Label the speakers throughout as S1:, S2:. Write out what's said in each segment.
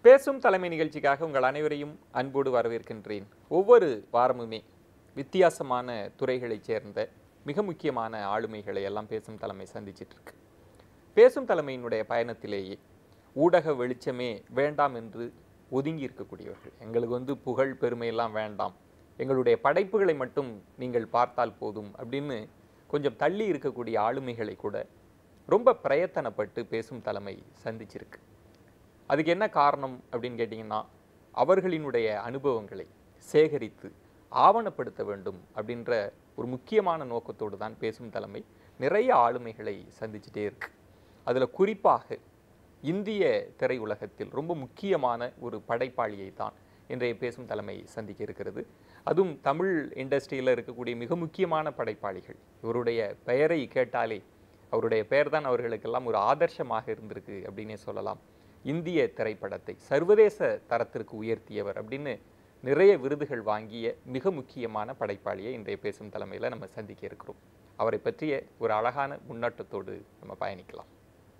S1: பேசும் தலைமை நிகழ்ச்சிக்காக உங்கள் அனைவரையும் அன்போடு வரவேற்கின்றேன் ஒவ்வொரு வாரமுமே வித்தியாசமான துறைகளைச் சேர்ந்த மிக முக்கியமான ஆளுமைகளை எல்லாம் பேசும் தலைமை சந்திச்சிட்டு இருக்கு பேசும் தலைமையினுடைய பயணத்திலேயே ஊடக வெளிச்சமே வேண்டாம் என்று ஒதுங்கி இருக்கக்கூடியவர்கள் எங்களுக்கு வந்து புகழ் பெருமையெல்லாம் வேண்டாம் எங்களுடைய படைப்புகளை மட்டும் நீங்கள் பார்த்தால் போதும் அப்படின்னு கொஞ்சம் தள்ளி இருக்கக்கூடிய ஆளுமைகளை கூட ரொம்ப பிரயத்தனப்பட்டு பேசும் தலைமை சந்திச்சிருக்கு அதுக்கு என்ன காரணம் அப்படின்னு கேட்டிங்கன்னா அவர்களினுடைய அனுபவங்களை சேகரித்து ஆவணப்படுத்த வேண்டும் அப்படின்ற ஒரு முக்கியமான நோக்கத்தோடு தான் பேசும் தலைமை நிறைய ஆளுமைகளை சந்திச்சுட்டே இருக்கு அதில் குறிப்பாக இந்திய திரையுலகத்தில் ரொம்ப முக்கியமான ஒரு படைப்பாளியை தான் இன்றைய பேசும் தலைமை சந்திக்க இருக்கிறது அதுவும் தமிழ் இண்டஸ்ட்ரியில் இருக்கக்கூடிய மிக முக்கியமான படைப்பாளிகள் இவருடைய பெயரை கேட்டாலே அவருடைய பெயர் தான் அவர்களுக்கெல்லாம் ஒரு ஆதர்சமாக இருந்திருக்கு அப்படின்னே சொல்லலாம் இந்திய திரைப்படத்தை சர்வதேச தரத்திற்கு உயர்த்தியவர் அப்படின்னு நிறைய விருதுகள் வாங்கிய மிக முக்கியமான படைப்பாளியை இன்றைய பேசும் தலைமையில் நம்ம சந்திக்க இருக்கிறோம் அவரை பற்றிய ஒரு அழகான முன்னோட்டத்தோடு நம்ம பயணிக்கலாம்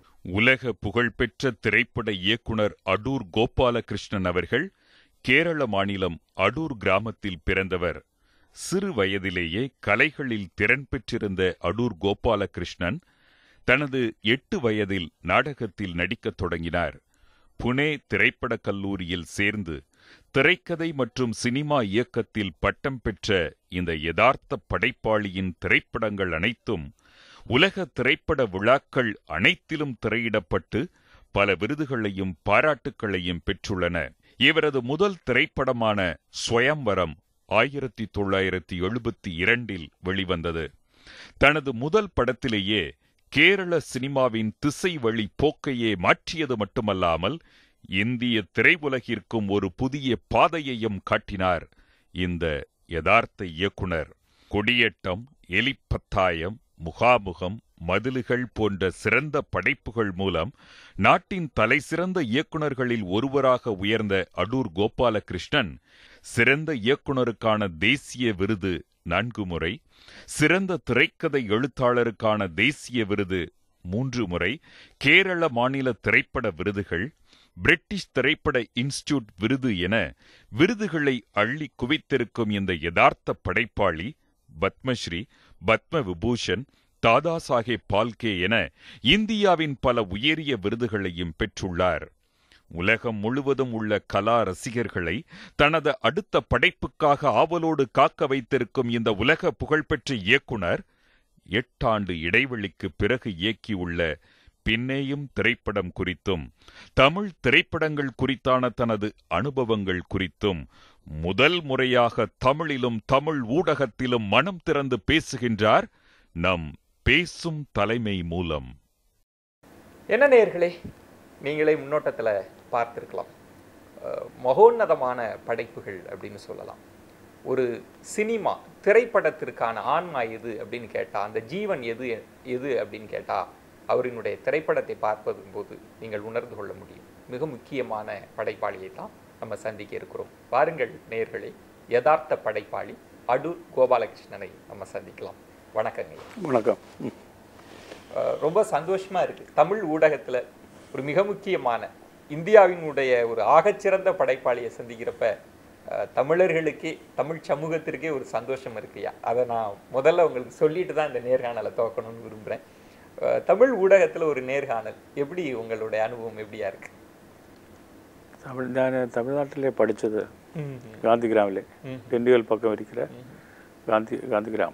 S2: உலக புகழ்பெற்ற திரைப்பட இயக்குனர் அடூர் கோபாலகிருஷ்ணன் அவர்கள் கேரள மாநிலம் அடூர் கிராமத்தில் பிறந்தவர் சிறு வயதிலேயே கலைகளில் திறன் பெற்றிருந்த அடூர் கோபாலகிருஷ்ணன் தனது எட்டு வயதில் நாடகத்தில் நடிக்கத் தொடங்கினார் புனே திரைப்படக் கல்லூரியில் சேர்ந்து திரைக்கதை மற்றும் சினிமா இயக்கத்தில் பட்டம் பெற்ற இந்த யதார்த்த படைப்பாளியின் திரைப்படங்கள் அனைத்தும் உலக திரைப்பட விழாக்கள் அனைத்திலும் திரையிடப்பட்டு பல விருதுகளையும் பாராட்டுக்களையும் பெற்றுள்ளன இவரது முதல் திரைப்படமான ஸ்வயம்வரம் ஆயிரத்தி தொள்ளாயிரத்தி எழுபத்தி இரண்டில் வெளிவந்தது தனது முதல் படத்திலேயே கேரள சினிமாவின் திசை வழி போக்கையே மாற்றியது மட்டுமல்லாமல் இந்திய திரையுலகிற்கும் ஒரு புதிய பாதையையும் காட்டினார் இந்த யதார்த்த இயக்குனர் கொடியேட்டம் எலிப்பத்தாயம் முகாமுகம் மதில்கள் போன்ற சிறந்த படைப்புகள் மூலம் நாட்டின் தலைசிறந்த இயக்குனர்களில் ஒருவராக உயர்ந்த அடூர் கோபாலகிருஷ்ணன் சிறந்த இயக்குனருக்கான தேசிய விருது நான்கு முறை சிறந்த திரைக்கதை எழுத்தாளருக்கான தேசிய விருது மூன்று முறை கேரள மாநில திரைப்பட விருதுகள் பிரிட்டிஷ் திரைப்பட இன்ஸ்டிடியூட் விருது என விருதுகளை அள்ளி குவித்திருக்கும் இந்த யதார்த்த படைப்பாளி பத்மஸ்ரீ பத்ம விபூஷன் தாதா சாஹேப் பால்கே என இந்தியாவின் பல உயரிய விருதுகளையும் பெற்றுள்ளார் உலகம் முழுவதும் உள்ள கலா ரசிகர்களை தனது அடுத்த படைப்புக்காக ஆவலோடு காக்க வைத்திருக்கும் இந்த உலக புகழ்பெற்ற இயக்குனர் எட்டாண்டு இடைவெளிக்கு பிறகு இயக்கியுள்ள பின்னேயும் திரைப்படம் குறித்தும் தமிழ் திரைப்படங்கள் குறித்தான தனது அனுபவங்கள் குறித்தும் முதல் முறையாக தமிழிலும் தமிழ் ஊடகத்திலும் மனம் திறந்து பேசுகின்றார் நம் பேசும் தலைமை மூலம்
S1: என்ன நேயர்களே நீங்களே முன்னோட்டத்தில் பார்த்திருக்கலாம் அஹ், மகோன்னதமான படைப்புகள் அப்படின்னு சொல்லலாம் ஒரு சினிமா திரைப்படத்திற்கான ஆன்மா எது அப்படின்னு கேட்டால் அந்த ஜீவன் எது எது அப்படின்னு கேட்டால் அவரினுடைய திரைப்படத்தை பார்ப்பதும் போது நீங்கள் உணர்ந்து கொள்ள முடியும் மிக முக்கியமான படைப்பாளியை தான் நம்ம சந்திக்க இருக்கிறோம் வாருங்கள் நேயர்களே யதார்த்த படைப்பாளி அடூர் கோபாலகிருஷ்ணனை நம்ம சந்திக்கலாம் வணக்கங்க
S3: வணக்கம் ம்.
S1: அஹ் ரொம்ப சந்தோஷமா இருக்கு தமிழ் ஊடகத்துல ஒரு மிக முக்கியமான இந்தியாவினுடைய ஒரு ஆகச்சிறந்த படைப்பாளியை சந்திக்கிறப்ப அஹ், தமிழர்களுக்கே தமிழ் சமூகத்திற்கே ஒரு சந்தோஷம் இருக்குயா அதை நான் முதல்ல உங்களுக்கு சொல்லிட்டு தான் இந்த நேர்காணலை துவக்கணும்னு விரும்புகிறேன் தமிழ் ஊடகத்துல ஒரு நேர்காணல் எப்படி உங்களுடைய அனுபவம் எப்படியா இருக்கு
S3: தமிழ் நான் தமிழ்நாட்டிலே படித்தது காந்தி கிராமில் திண்டுக்கல் பக்கம் இருக்கிற காந்தி காந்தி கிராம்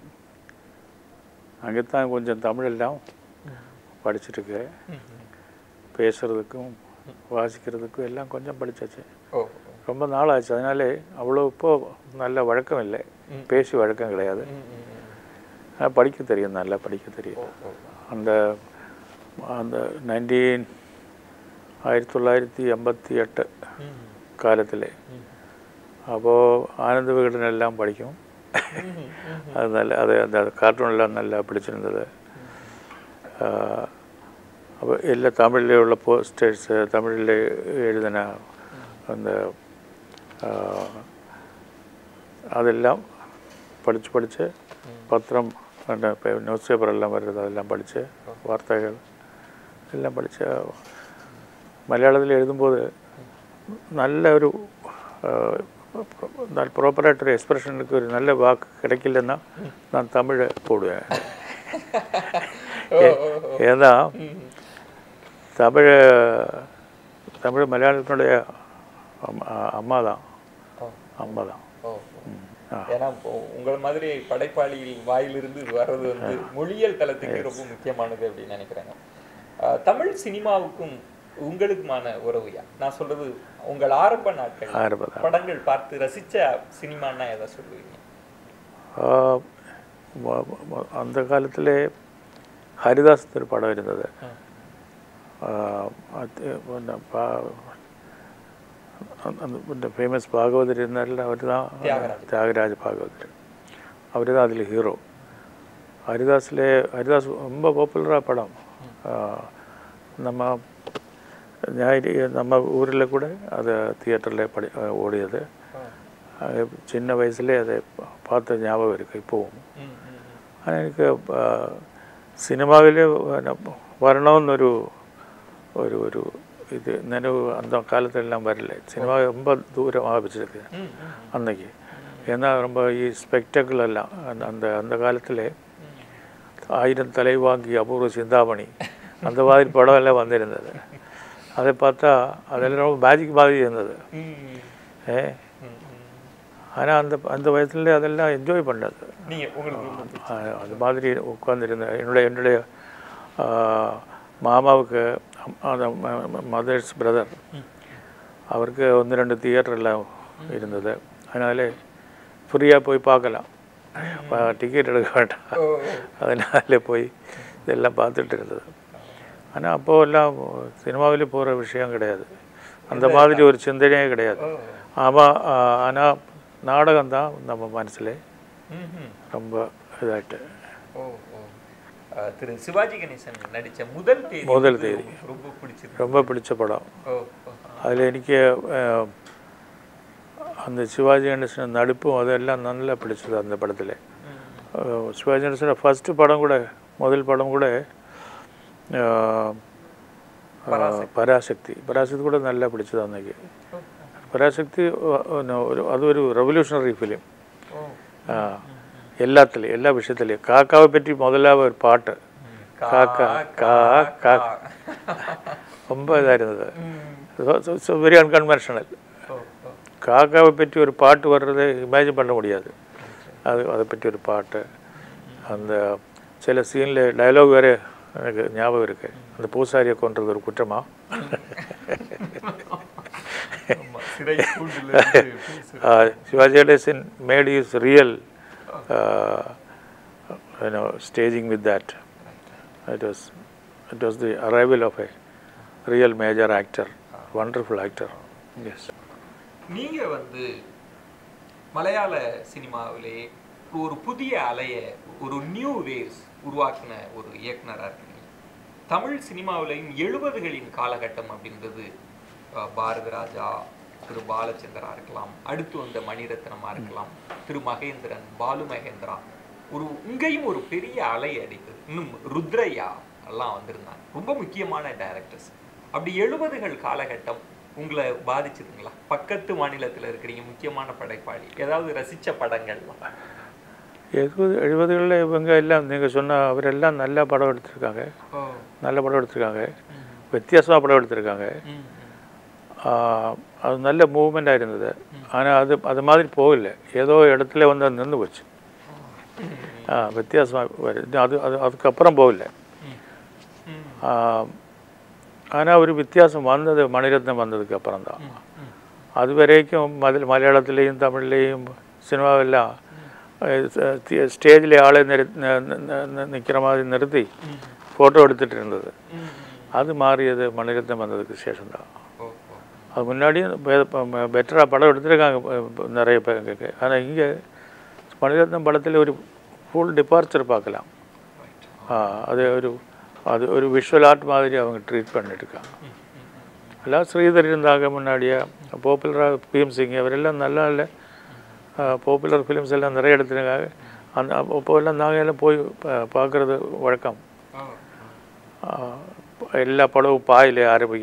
S3: அங்கே தான் கொஞ்சம் தமிழ் எல்லாம் படிச்சுட்டுருக்கேன் பேசுகிறதுக்கும் வாசிக்கிறதுக்கும் எல்லாம் கொஞ்சம் படிச்சாச்சு
S1: ஓ
S3: ரொம்ப நாள் ஆச்சு அதனாலே அவ்வளோ இப்போ நல்ல வழக்கம் இல்லை பேசி வழக்கம் கிடையாது
S1: ம், ம், ம்.
S3: ஆனா படிக்க தெரியும் நல்லா படிக்க தெரியும்
S1: ஓ,
S3: அந்த அந்த நைன்டீன் ஆயிரத்தி தொள்ளாயிரத்தி எண்பத்தி எட்டு
S1: ம்,
S3: காலத்தில்
S1: ம்.
S3: அப்போது ஆனந்த விகடன் எல்லாம் படிக்கும்
S1: ம், ம்,
S3: அது நல்ல அது அந்த கார்ட்டூன்லாம் நல்லா பிடிச்சிருந்தது அப்போ எல்லா தமிழில் உள்ள போஸ்டர்ஸு தமிழில் எழுதின அந்த ஆ, அதெல்லாம் படித்து படித்து பத்திரம் அந்த இப்போ நியூஸ் பேப்பர் எல்லாம் வருது அதெல்லாம் படித்து வார்த்தைகள் எல்லாம் படித்து மலையாளத்தில் எழுதும்போது നല്ല ഒരു പ്രോപ്പറായിട്ടൊരു എക്സ്പ്രഷനിലേക്ക് ഒരു നല്ല വാക്ക് കിടക്കില്ലെന്നാ ഞാൻ തമിഴ് പോടുകയാണ് ஏன்னா தமிழ் தமிழ் மலையாளத்தினுடைய அம்மா அம்மா தான் அம்மா தான்
S1: ஓ ஏன்னா இப்போ உங்களை மாதிரி படைப்பாளியின் வாயிலிருந்து இது வர்றது வந்து மொழியியல் தளத்துக்கு ரொம்ப முக்கியமானது அப்படின்னு நினைக்கிறேங்க அஹ், தமிழ் சினிமாவுக்கும் உங்களுக்குமான உறவுயா நான் சொல்றது உங்கள் ஆரம்ப நாட்கள்
S3: ஆரம்ப
S1: படங்கள் பார்த்து ரசிச்ச சினிமான்னா எதை சொல்லுவீங்க
S3: ആ, മ- മ- அந்த കാലത്തിലെ ഹരിദാസ് ഒരു പടം വരുന്നത് ആ, അത് പിന്നെ പാ- അന്ന് പിന്നെ ഫേമസ് ഭാഗവതർ എന്നാലും അവർ
S1: தியாகராஜ.
S3: ത്യാഗരാജ ഭാഗവതർ അവർ தான் அதில் ஹீரோ ஹரிதாஸில் ஹரிதாஸ் ரொம்ப பாப்புலராக படம் ஆ, நம்ம ஞாயிறு நம்ம ஊரில் கூட அது தியேட்டரில் படி ஓடியது அது சின்ன வயசுலேயே அதை பா- பார்த்த ஞாபகம் இருக்குது இப்போவும்
S1: ம், ம், ம்.
S3: ஆனால் എനിക്ക് സിനിമാവിൽ വരണമെന്നൊരു ഒരു ഒരു ഇത് നനവ് അന്ത കാലത്തെല്ലാം വരില്ല സിനിമ ரொம்ப தூரமாக வச்சிருக்கு
S1: ம், ம்.
S3: அன்னைக்கு ஏன்னா ரொம்ப ഈ ஸ்பெக்டக்கிள் எல்லாம் அந்த அந்த அந்த காலத்தில் ஆயிரம் தலை வாங்கி அபூர்வ சிந்தாமணி அந்த மாதிரி படம் எல்லாம் வந்திருந்தது அதை பார்த்தா அதெல்லாம் ரொம்ப மேஜிக் மாதிரி இருந்தது
S1: ம்,
S3: ஏ
S1: ம், ம்.
S3: ஆனால் அந்த அந்த வயசுல அதெல்லாம் என்ஜாய் பண்ணது
S1: நீங்க உங்களுக்கு ரொம்ப பிடிச்ச-
S3: அஹ் அது மாதிரி உட்காந்துருந்தேன் என்னுடைய என்னுடைய மாமாவுக்கு அம்- அந்த மதர்ஸ் பிரதர் அவருக்கு ஒன்று ரெண்டு தியேட்டர் எல்லாம் இருந்தது அதனால ஃப்ரீயாக போய் பார்க்கலாம் டிக்கெட் எடுக்க வேண்டாம்
S1: ஓ,
S3: அதனால போய் இதெல்லாம் பார்த்துட்டு இருந்தது ஆனால் அப்போல்லாம் சினிமாவில் போகிற விஷயம் கிடையாது அந்த மாதிரி ஒரு சிந்தனையே கிடையாது
S1: ஓ.
S3: ஆமாம் ஆனால் நாடகம் தான் நம்ம மனசில்
S1: ம், ம்.
S3: ரொம்ப இதாகிட்டு
S1: ஓ, ஓ. அஹ், திரு சிவாஜி கணேசன் நடிச்ச முதல் தேதி
S3: முதல்
S1: வந்து
S3: தேதி.
S1: உங்களுக்கு ரொம்ப பிடிச்சது
S3: ரொம்ப பிடிச்ச படம்
S1: ஓ ஓ.
S3: அதில் എനിക്ക് அஹ், அந்த சிவாஜி கணேசன் நடிப்பும் அதெல்லாம் நல்லா பிடிச்சது அந்த படத்தில்
S1: ம்.
S3: சிவாஜி கணேசனோட ஃபஸ்ட்டு படம் கூட முதல் படம் கூட அஹ்,
S1: பராசக்தி.
S3: பராசக்தி பராசக்தி கூட நல்லா பிடிச்சது அன்னைக்கு பராசக்தி ஒ- ஒன்னு ஒரு அது ஒரு ரெவல்யூஷனரி ஃபிலிம்
S1: ஓ.
S3: எல்லாத்துலேயும் எல்லா விஷயத்துலையும் காக்காவை பற்றி முதல்ல ஒரு பாட்டு காக்கா கா கா ரொம்ப இதாக இருந்தது
S1: ம்.
S3: வெரி அன்கன்வென்ஷனல்
S1: ஓ, ஓ.
S3: காக்காவை பற்றி ஒரு பாட்டு வர்றதை இமேஜின் பண்ண முடியாது அது அதை பற்றி ஒரு பாட்டு அந்த சில சீனில் டயலாக் வேறு எனக்கு ஞாபகம் இருக்கு அந்த பூசாரியை கொன்றது ஒரு குற்றமா
S1: ஆமா, சிறை கூண்டுல இருந்து பேசுறது.
S3: uh, Shivaji Ganesan made his real uh, you know, staging with that. It was, it was the arrival of a real major actor, wonderful actor. Yes.
S1: நீங்க வந்து மலையாள சினிமாவிலே ஒரு புதிய அலைய ஒரு நியூ வேவ்ஸ் உருவாக்கின ஒரு இயக்குனரா இருக்கீங்க தமிழ் சினிமாவிலையும் எழுபதுகளின் காலகட்டம் அப்படின்றது அஹ், பாரதி ராஜா திரு பாலச்சந்திரா இருக்கலாம் அடுத்து வந்த மணிரத்னமா இருக்கலாம் திரு மகேந்திரன் பாலு மகேந்திரா ஒரு இங்கேயும் ஒரு பெரிய அலை அடித்தது இன்னும் ருத்ரையா எல்லாம் வந்திருந்தாங்க ரொம்ப முக்கியமான டைரக்டர்ஸ் அப்படி எழுபதுகள் காலகட்டம் உங்களை பாதிச்சதுங்களா பக்கத்து மாநிலத்துல இருக்கிறீங்க முக்கியமான படைப்பாளி ஏதாவது ரசிச்ச படங்கள்லாம்
S3: எழுபது எழுபதுகளில் இவங்க எல்லாம் நீங்கள் சொன்ன அவரெல்லாம் நல்ல படம் எடுத்திருக்காங்க
S1: ஓ
S3: நல்ல படம் எடுத்திருக்காங்க வித்தியாசமாக படம் எடுத்திருக்காங்க
S1: ம், ம்.
S3: ஆஹ், அது நல்ல மூவ்மெண்ட்டாக இருந்தது ஆனால் அது அது மாதிரி போகல ஏதோ இடத்துல வந்து அது நின்று போச்சு ஆ வித்தியாசமாக வருது அது அது அதுக்கப்புறம் போகல
S1: ம்.
S3: ஆனால் ஒரு வித்தியாசம் வந்தது மணிரத்னம் வந்ததுக்கு அப்புறம் தான் அது வரைக்கும் மதில் மலையாளத்துலேயும் தமிழ்லேயும் சினிமாவெல்லாம் ஸ்டேஜில் ஆளை நிறு நிற்கிற மாதிரி நிறுத்தி ஃபோட்டோ எடுத்துகிட்டு இருந்தது
S1: ம், ம்.
S3: அது மாறியது மணிரத்னம் வந்ததுக்கு சேஷம் தான்
S1: ஓ, ஓ.
S3: அது முன்னாடியும் பெட்டராக படம் எடுத்திருக்காங்க இப்ப நிறைய பேருக்கு ஆனால் இங்கே மணிரத்னம் படத்தில் ஒரு ஃபுல் டிபார்ச்சர் பார்க்கலாம்
S1: Right.
S3: ஆ, அது ஒரு அது ஒரு விஷுவல் ஆர்ட் மாதிரி அவங்க ட்ரீட் பண்ணிட்டு இருக்காங்க எல்லாம் ஸ்ரீதர் இருந்தாங்க முன்னாடியே பாப்புலராக பிஎம் சிங் அவரெல்லாம் நல்லா இல்லை பாப்புலர் ஃபிலிம்ஸ் எல்லாம் நிறைய எடுத்துருக்காங்க அந்த அப்போ எல்லாம் நாங்கள் எல்லாம் போய் பா- பார்க்கறது வழக்கம்
S1: ஓ,
S3: ஆ, எல்லா படமும் பாயில் ஆரம்பிக்கும்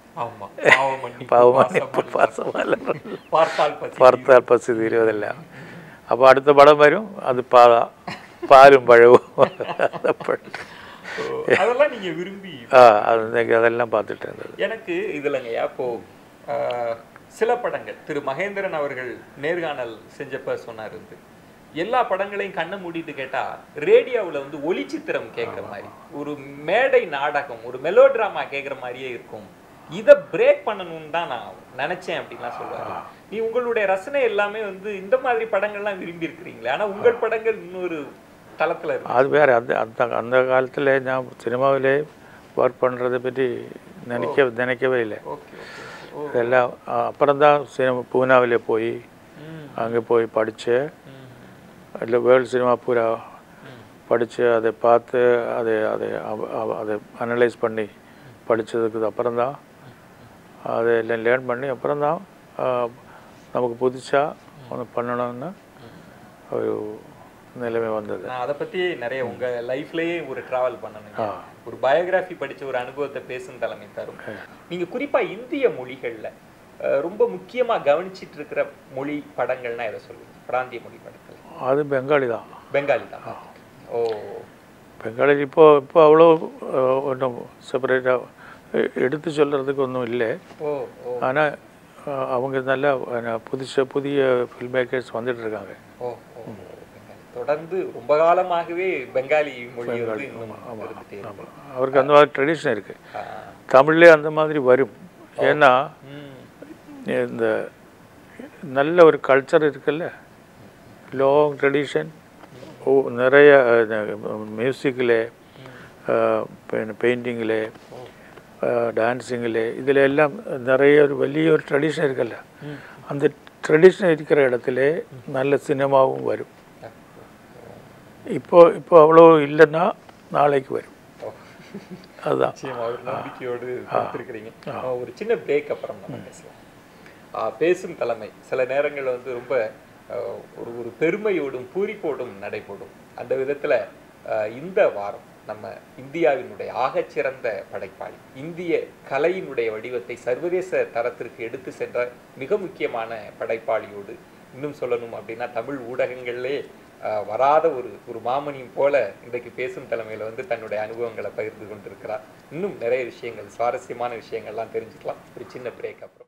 S1: ஆமா பாவ மன்னிப்பு,
S3: பாவமன்னிப்பு
S1: பாசம்
S3: பாசமலர்
S1: பார்த்தால் பசி
S3: பார்த்தால் பசி தீருவதில்ல അപ്പോൾ അടുത്ത പടം വരും അത് പാ പാലും പഴവും அந்த படம்.
S1: ஓ, அதெல்லாம் நீங்க விரும்பி
S3: ஆ அது இன்னைக்கு அதெல்லாம் பார்த்துட்டு இருந்தது
S1: எனக்கு இதுலங்கய்யா இப்போ ஆஹ், சில படங்கள் திரு மகேந்திரன் அவர்கள் நேர்காணல் செஞ்சப்ப சொன்னார் வந்து எல்லா படங்களையும் கண்ணை மூடிட்டு கேட்டா ரேடியோவுல வந்து ஒளிச்சித்திரம் கேட்குற மாதிரி ஒரு மேடை நாடகம் ஒரு மெலோ டிராமா கேட்குற மாதிரியே இருக்கும் இதை பிரேக் பண்ணணும்னு தான் நான் நினைச்சேன் அப்படின்லாம் சொல்லுவாரு நீ உங்களுடைய ரசனை எல்லாமே வந்து இந்த மாதிரி படங்கள்லாம் விரும்பி இருக்கிறீங்களே ஆனா உங்கள் படங்கள் இன்னொரு தளத்துல இருக்கு
S3: அது வேற அந்த அந்த அந்த காலத்தில் நான் சினிமாவிலே ஒர்க் பண்ணுறதை பற்றி நினைக்க நினைக்கவே இல்லை
S1: ஓகே ஓகே ஓ
S3: இதெல்லாம் அப்புறம்தான் சினிமா பூனாவிலே போய்
S1: ம்
S3: அங்கே போய் படித்து
S1: ம்
S3: இல்லை வேர்ல்டு சினிமா பூரா படித்து அதை பார்த்து அதை அதை அவ- அவ- அதை அனலைஸ் பண்ணி படித்ததுக்கு அப்புறம்தான் அதை எல்லாம் லேர்ன் பண்ணி அப்புறம்தான் நமக்கு புதுசாக ஒன்று பண்ணணும்னு ஒரு நிலைமை வந்தது
S1: நான் அதை பத்தி நிறைய உங்க லைஃப்லயே ஒரு டிராவல் பண்ணணுங்க ஒரு பயோகிராஃபி படிச்ச ஒரு அனுபவத்தை பேசும் தலைமை தரும் நீங்க குறிப்பா இந்திய மொழிகள்ல அஹ், ரொம்ப முக்கியமா கவனிச்சிட்டு இருக்கிற மொழி படங்கள்னா எதை சொல்லுவீங்க பிராந்திய மொழி படங்கள்
S3: அது பெங்காலி தான்
S1: பெங்காலி தான் ஓ
S3: பெங்காலி இப்போ இப்போ அவ்வளோ ஒன்றும் செப்பரேட்டாக எடுத்து சொல்கிறதுக்கு ஒன்றும் இல்லை
S1: ஓ ஓ
S3: ஆனால் அவங்க நல்ல புதுசு புதிய ஃபில்ம் மேக்கர்ஸ் வந்துட்டு இருக்காங்க
S1: ஓ ஓ பெங்காலி. தொடர்ந்து ரொம்ப காலமாகவே பெங்காலி மொழி வந்து இன்னும் இருந்துட்டே இருக்கு
S3: அவருக்கு அந்த மாதிரி ட்ரெடிஷன் இருக்குது
S1: ஆ.
S3: தமிழ்லேயே அந்த மாதிரி வரும் ஏன்னா
S1: ம்.
S3: இந்த நல்ல ஒரு கல்ச்சர் இருக்குல்ல லாங் ட்ரெடிஷன் ஓ நிறைய மியூசிக்கில் പിന്നെ പെയിൻറ്റിങ്ങിൽ டான்ஸிங்கில் இதில் எல்லாம் நிறைய ஒரு വലിയ ஒரு ட்ரெடிஷன் இருக்குல்ல அந்த ட்ரெடிஷன் இருக்கிற இடத்துல நல்ல சினிமாவும் வரும் இப்போ இப்போ அவ்வளோ இல்லைன்னா நாளைக்கு வரும்
S1: ஓ.
S3: அதுதான்
S1: நிச்சயமா ஒரு நம்பிக்கையோடு கொடுத்துருக்கிறீங்க ஒரு சின்ன பிரேக் அப்புறம் நம்ம பேசலாம் ஆ, பேசும் தலைமை சில நேரங்கள்ல வந்து ரொம்ப ஆ, ஒரு ஒரு பெருமையோடும் பூரிப்போடும் நடைபோடும் அந்த விதத்துல ஆ, இந்த வாரம் நம்ம இந்தியாவினுடைய ஆகச்சிறந்த படைப்பாளி இந்திய கலையினுடைய வடிவத்தை சர்வதேச தரத்திற்கு எடுத்து சென்ற மிக முக்கியமான படைப்பாளியோடு இன்னும் சொல்லணும் அப்படின்னா தமிழ் ஊடகங்கள்லே ஆஹ், வராத ஒரு ஒரு மாமணியும் போல இன்றைக்கு பேசும் தலைமையில வந்து தன்னுடைய அனுபவங்களை பகிர்ந்து கொண்டிருக்கிறார் இன்னும் நிறைய விஷயங்கள் சுவாரஸ்யமான விஷயங்கள்லாம் தெரிஞ்சுக்கலாம் ஒரு சின்ன பிரேக் அப்புறம்